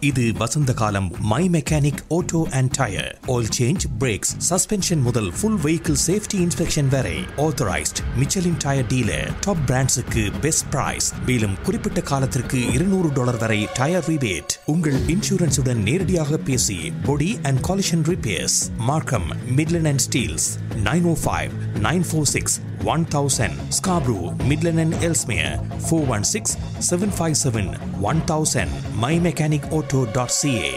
இது வசந்த காலம் my mechanic auto and tyre oil change brakes suspension முதல் ஃபுல் வெஹிக்கிள் சேஃப்டி இன்ஸ்பெக்ஷன் வரை authorised Michelin tyre dealer top பிராண்ட்ஸுக்கு பெஸ்ட் பிரைஸ் மேலும் குறிப்பிட்ட காலத்திற்கு இருநூறு டாலர் வரை டயர் ரிபேட் உங்கள் இன்சூரன்ஸுடன் நேரடியாக பேசி body and collision repairs Markham Midland and Steeles nine O five nine four six one thousand Scarborough Midland and Ellesmere four one six seven five seven one thousand my mechanic auto dot CA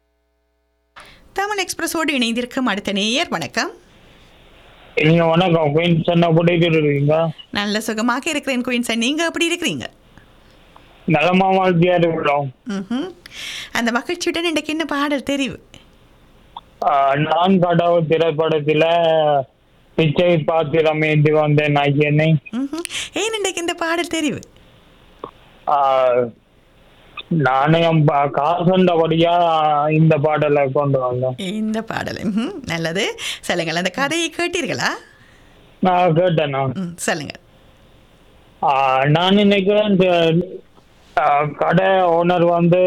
Tamil எக்ஸ்பிரஸோடு இணைந்திருக்கும் அடுத்த நேயர் வணக்கம் நீங்க வணக்கம் queen சொன்ன போட்டு இருக்கீங்க நல்ல சுகமாக இருக்கிறேன் குயின்சன் நீங்க எப்படி இருக்கிறீங்க நலமா வாழ்க்கையா இருக்கிறோம் ம்ஹும். அந்த மகிழ்ச்சியுடன் இன்றைக்கு என்ன பாடல் தெரிவு ஆஹ் நான் கடவுள் திரைப்படத்துல பிச்சை பாத்திரம் ஏந்தி வந்தேன் ஐயனை ம்ஹும். ஏன் இன்றைக்கு இந்த பாடல் தெரிவு ஆஹ் நாணயம் பா- காசுண்டபடியா இந்த பாடலை கொண்டு வந்தேன் இந்த பாடல் ம்ஹும். நல்லது சொல்லுங்கள் அந்த கதையை கேட்டீர்களா நான் கேட்டேன் நான் ம் சொல்லுங்கள் ஆஹ் நான் நினைக்கிறேன் இந்த ஆஹ் கடை ஓனர் வந்து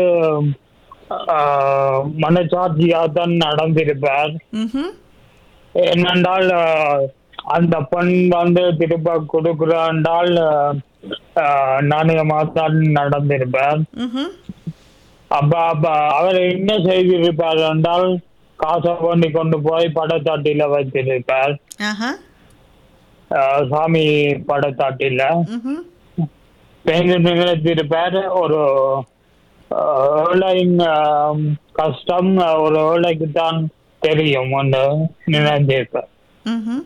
ஆஹ் மனச்சாட்சியா தான் நடந்திருப்பார் ம்ஹும். என்னென்றால் ஆஹ், அந்த பெண் வந்து திருப்ப கொடுக்குறாண்டால் நாணயமாக தான் நடந்திருப்பார் ம்ஹும். அப்ப அப்ப அவர் என்ன செய்திருப்பார் என்றால் காசை கொண்டு கொண்டு போய் படத்தாட்டில வைத்திருப்பார் ஆஹா ஆஹ், சாமி படத்தாட்டில ம்ஹும். பேருந்து நிலைத்திருப்பார் ஒரு ஆஹ், ஏழையின் ஆஹ், கஷ்டம் ஒரு ஏழைக்கு தான் தெரியும் என்று நினைந்திருப்பார் ம்ஹும்.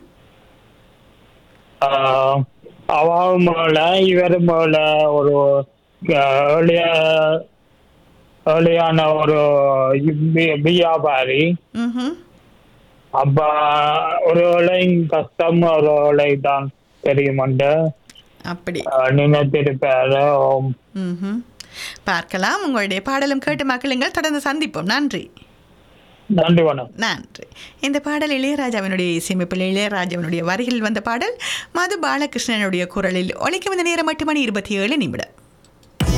ஆஹ் அவன் மேல இவர் மேல ஒரு ஆஹ், எளிய எளியான ஒரு வி- வியாபாரி ம்ஹும். அப்ப ஒரு வேளை கஷ்டம் ஒரு வேளை தான் தெரியும் என்று அப்படி ஆஹ், நினைத்திருப்பாரு ஓம். ம்ஹும். பார்க்கலாம் உங்களுடைய பாடலும் கேட்டு மக்களுங்கள் தொடர்ந்து சந்திப்போம் நன்றி நன்றி வணக்கம் நன்றி இந்த பாடல் இளையராஜாவினுடைய இசையமைப்பில் இளையராஜாவினுடைய வரிகளில் வந்த பாடல் மது பாலகிருஷ்ணனுடைய குரலில் ஒலிக்கும் இந்த நேரம் எட்டு மணி இருபத்தி ஏழு நிமிடம்